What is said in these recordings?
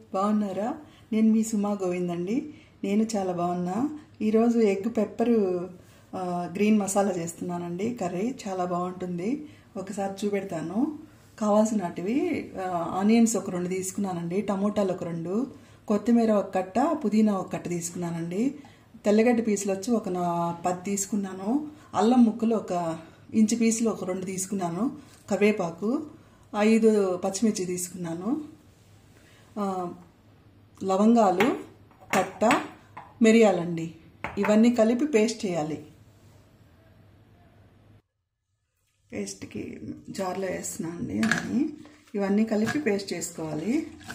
బాగున్నారా నేను మీ సుమా గోవింద్ అండి నేను చాలా బాగున్నా ఈరోజు ఎగ్ పెప్పర్ ఆ, గ్రీన్ మసాలా చేస్తున్నానండి కర్రీ చాలా బాగుంటుంది ఒకసారి చూపెడతాను కావాల్సినటివి ఆ, ఆనియన్స్ ఒక రెండు తీసుకున్నానండి టమోటాలు ఒక రెండు కొత్తిమీర ఒక కట్ట పుదీనా ఒక కట్ట తీసుకున్నానండి తెల్లగడ్డ పీసులు వచ్చి ఒక నా పది తీసుకున్నాను అల్లం ముక్కలు ఒక ఇంచు పీసులు ఒక రెండు తీసుకున్నాను కరివేపాకు ఐదు పచ్చిమిర్చి తీసుకున్నాను ఆ, లవంగాలు కట్ట మిరియాలండి ఇవన్నీ కలిపి పేస్ట్ చేయాలి పేస్ట్కి జార్లో వేస్తున్నాను అండి అన్నీ ఇవన్నీ కలిపి పేస్ట్ చేసుకోవాలి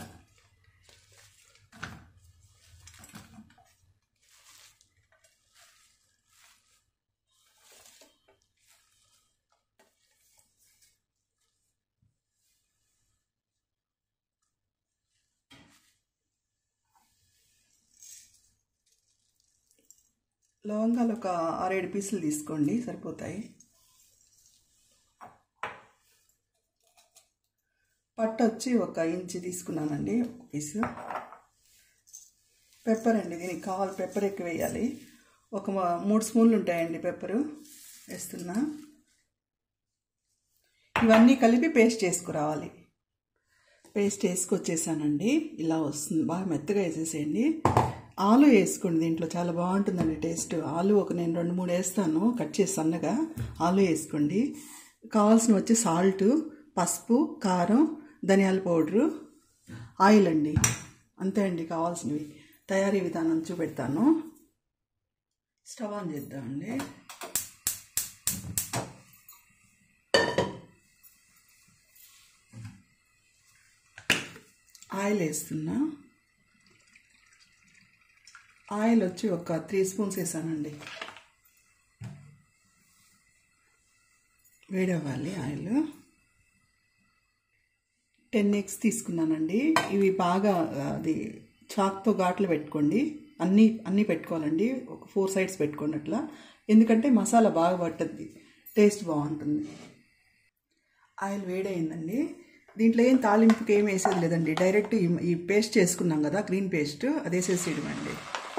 లవంగాలు ఒక ఆరేడు పీసులు తీసుకోండి సరిపోతాయి పట్టు వచ్చి ఒక ఇంచు తీసుకున్నానండి ఒక పీసు పెప్పర్ అండి దీనికి కావాలి పెప్పర్ ఎక్కువ వేయాలి ఒక మ- మూడు స్పూన్లు ఉంటాయండి పెప్పరు వేస్తున్నా ఇవన్నీ కలిపి పేస్ట్ చేసుకురావాలి పేస్ట్ వేసుకొచ్చేసానండి ఇలా వస్తుంది బాగా మెత్తగా వేసేసేయండి ఆలు వేసుకోండి దీంట్లో చాలా బాగుంటుందండి టేస్ట్ ఆలు ఒక నేను రెండు మూడు వేస్తాను కట్ చేసి సన్నగా ఆలు వేసుకోండి కావాల్సిన వచ్చి సాల్ట్ పసుపు కారం ధనియాల పౌడరు ఆయిల్ అండి అంతే అండి కావాల్సినవి తయారీ విధానం చూపెడతాను స్టవ్ ఆన్ చేద్దామండి ఆయిల్ వేస్తున్నా ఆయిల్ వచ్చి ఒక త్రీ స్పూన్స్ వేసానండి వేడవ్వాలి ఆయిల్ టెన్ ఎగ్స్ తీసుకున్నానండి ఇవి బాగా అది చాక్తో ఘాట్లు పెట్టుకోండి అన్నీ అన్నీ పెట్టుకోవాలండి ఒక ఫోర్ సైడ్స్ పెట్టుకోండి అట్లా ఎందుకంటే మసాలా బాగా పట్టుద్ది టేస్ట్ బాగుంటుంది ఆయిల్ వేడైందండి దీంట్లో ఏం తాలింపుకి ఏం వేసేది లేదండి డైరెక్ట్ ఈ ఈ పేస్ట్ చేసుకున్నాం కదా గ్రీన్ పేస్ట్ అది వేసేసేయడం అండి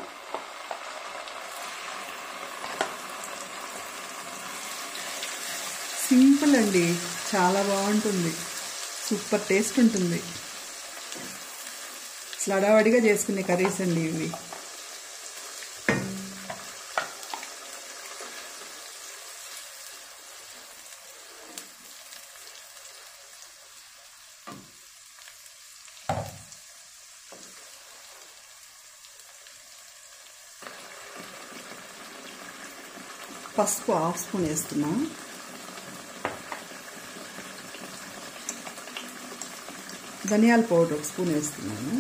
సింపుల్ అండి చాలా బాగుంటుంది సూపర్ టేస్ట్ ఉంటుంది అసలు అడావడిగా చేసుకునే కర్రీస్ అండి ఇవి పసుపు హాఫ్ స్పూన్ వేస్తున్నాం ధనియాల పౌడర్ ఒక స్పూన్ వేస్తున్నాను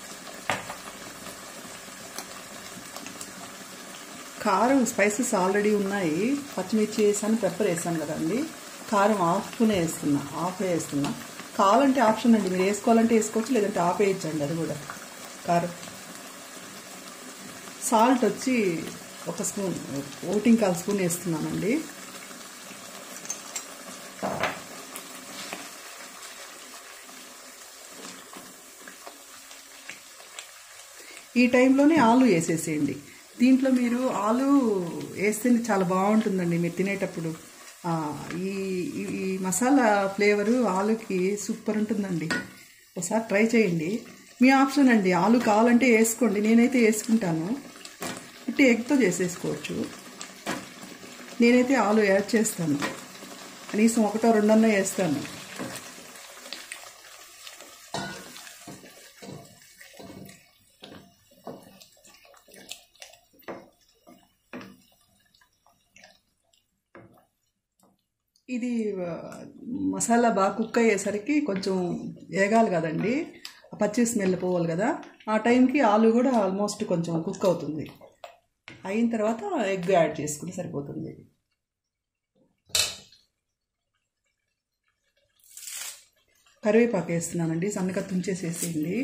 కారం స్పైసెస్ ఆల్రెడీ ఉన్నాయి పచ్చిమిర్చి వేసాను పెప్పర్ వేసాను కదండి కారం హాఫ్ స్పూన్ వేస్తున్నా హాఫ్ వేస్తున్నా కావాలంటే ఆప్షన్ అండి మీరు వేసుకోవాలంటే వేసుకోవచ్చు లేదంటే ఆఫ్ వేయచ్చండి అది కూడా కారం సాల్ట్ వచ్చి ఒక స్పూన్ ఓటింగ్ కాల్ స్పూన్ వేస్తున్నానండి ఈ టైంలోనే ఆలు వేసేసేయండి దీంట్లో మీరు ఆలు వేస్తేనే చాలా బాగుంటుందండి మీరు తినేటప్పుడు ఆ, ఈ ఈ- ఈ మసాలా ఫ్లేవరు ఆలుకి సూపర్ ఉంటుందండి ఒకసారి ట్రై చేయండి మీ ఆప్షన్ అండి ఆలు కావాలంటే వేసుకోండి నేనైతే వేసుకుంటాను ఇట్టి ఎగ్తో చేసేసుకోవచ్చు నేనైతే ఆలు యాడ్ చేస్తాను కనీసం ఒకటో రెండన్నా వేస్తాను ఇది ఆ, మసాలా బాగా కుక్ అయ్యేసరికి కొంచెం వేగాలి కదండి ఆ పచ్చి స్మెల్ పోవాలి కదా ఆ టైంకి ఆలు కూడా ఆల్మోస్ట్ కొంచెం కుక్ అవుతుంది అయిన తర్వాత ఎగ్ యాడ్ చేసుకుంటే సరిపోతుంది కరివేపాకు వేస్తున్నానండి సన్నగా తుంచేసేసేయండి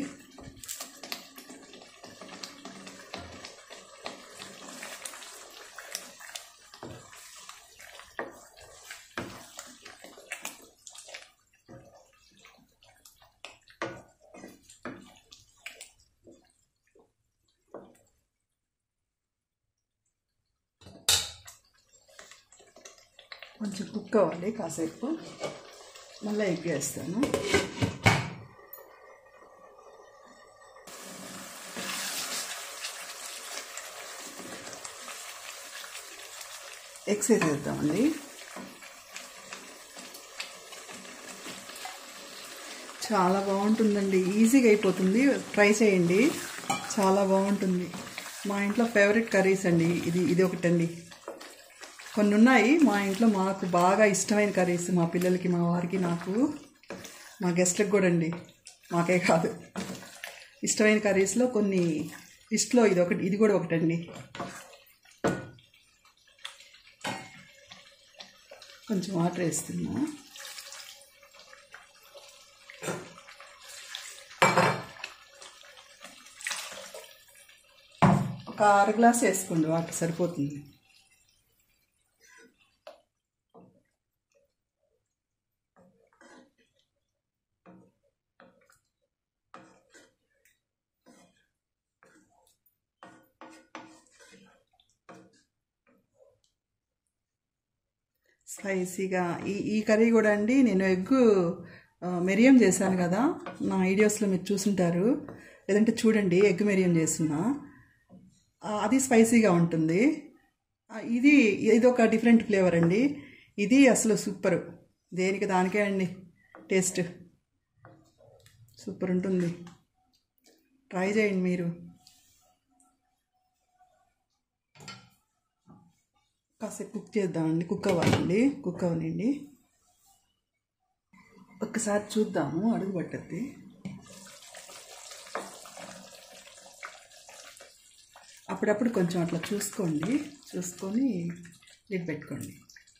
కొంచెం కుక్ అవ్వాలి కాసేపు మళ్ళీ ఎగ్ వేస్తాను ఎగ్స్ వేసేద్దామండి చాలా బాగుంటుందండి ఈజీగా అయిపోతుంది ట్రై చేయండి చాలా బాగుంటుంది మా ఇంట్లో ఫేవరెట్ కర్రీస్ అండి ఇది ఇది ఒకటండి కొన్ని ఉన్నాయి మా ఇంట్లో మాకు బాగా ఇష్టమైన కర్రీస్ మా పిల్లలకి మా వారికి నాకు మా గెస్ట్లకు కూడా అండి మాకే కాదు ఇష్టమైన కర్రీస్లో కొన్ని లిస్ట్లో ఇది ఒకటి ఇది కూడా ఒకటండి కొంచెం వాటర్ వేస్తున్నా ఒక అర గ్లాస్ వేసుకోండి వాటర్ సరిపోతుంది స్పైసీగా ఈ ఈ కర్రీ కూడా అండి నేను ఎగ్ మెరియం చేశాను కదా నా వీడియోస్లో మీరు చూసుంటారు లేదంటే చూడండి ఎగ్ మెరియం చేస్తున్నా ఆ, అది స్పైసీగా ఉంటుంది ఆ, ఇది ఇది ఒక డిఫరెంట్ ఫ్లేవర్ అండి ఇది అసలు సూపర్ దేనికి దానికే అండి టేస్ట్ సూపర్ ఉంటుంది ట్రై చేయండి మీరు కాసేపు కుక్ చేద్దామండి కుక్ అవ్వాలండి కుక్ అవ్వనండి ఒక్కసారి చూద్దాము అడుగు పట్టద్ది అప్పుడప్పుడు కొంచెం అట్లా చూసుకోండి చూసుకొని లిడ్ పెట్టుకోండి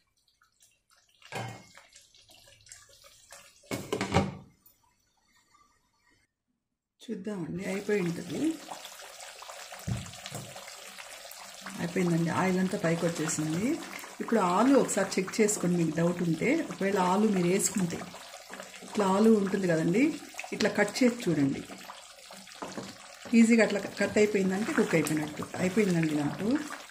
చూద్దామండి అయిపోయి ఉంటుంది అయిపోయిందండి ఆయిల్ అంతా పైకి వచ్చేసింది ఇప్పుడు ఆలు ఒకసారి చెక్ చేసుకోండి మీకు డౌట్ ఉంటే ఒకవేళ ఆలు మీరు వేసుకుంటే ఇట్లా ఆలు ఉంటుంది కదండి ఇట్లా కట్ చేసి చూడండి ఈజీగా అట్లా కట్ అయిపోయిందంటే కుక్ అయిపోయినట్టు అయిపోయిందండి నాకు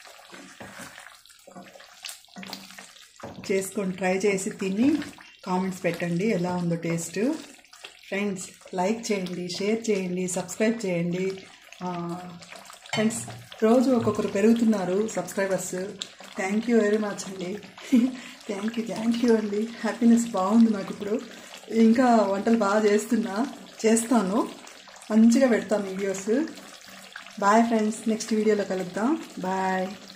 చేసుకొని ట్రై చేసి తిని కామెంట్స్ పెట్టండి ఎలా ఉందో టేస్ట్ ఫ్రెండ్స్ లైక్ చేయండి షేర్ చేయండి సబ్స్క్రైబ్ చేయండి ఆ, ఫ్రెండ్స్ రోజు ఒక్కొక్కరు పెరుగుతున్నారు subscribers thank you very much అండి థ్యాంక్ యూ థ్యాంక్ యూ అండి హ్యాపీనెస్ బాగుంది నాకు ఇప్పుడు ఇంకా వంటలు బాగా చేస్తున్నా చేస్తాను మంచిగా పెడతాను వీడియోస్ బాయ్ ఫ్రెండ్స్ నెక్స్ట్ వీడియోలో కలుద్దాం బాయ్